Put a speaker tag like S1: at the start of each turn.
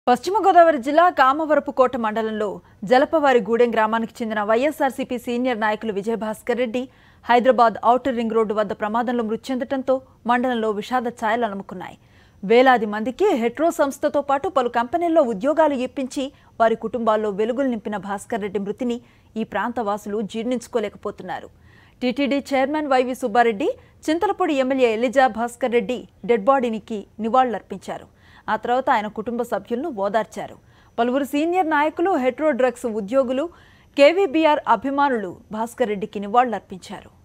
S1: పశ్చిమ గోదావరి జిల్లా కామవరపుకోట మండలంలో జలపవారిగూడెం గ్రామానికి చెందిన వైఎస్ఆర్సీపీ సీనియర్ నాయకులు Vijayabhaskar Reddy Hyderabad outer ring road వద్ద ప్రమాదంలో మృతి చెందడంతో మండలంలో విషాద ఛాయలు అలుముకున్నాయి వేలాది మందికి హెట్రో సంస్థతో పాటు పలు కంపెనీల్లో ఉద్యోగాలు ఇప్పించి వారి కుటుంబాల్లో వెలుగులు నింపిన భాస్కర్ రెడ్డి మృతిని ఈ ప్రాంత వాసులు జీర్ణించుకోలేకపోతున్నారు TTD chairman YV Subba Reddy Chintalapudi MLA Eliza Bhaskar Reddy dead బాడీనికి నివాళులర్పించారు ఆ తర్వాత ఆయన కుటుంబ సభ్యులను ఓదార్చారు పలువురు సీనియర్ నాయకులు హెట్రో డ్రగ్స్ ఉద్యోగులు కేవీబీఆర్ అభిమానులు భాస్కర్ రెడ్డికి నివాళులర్పించారు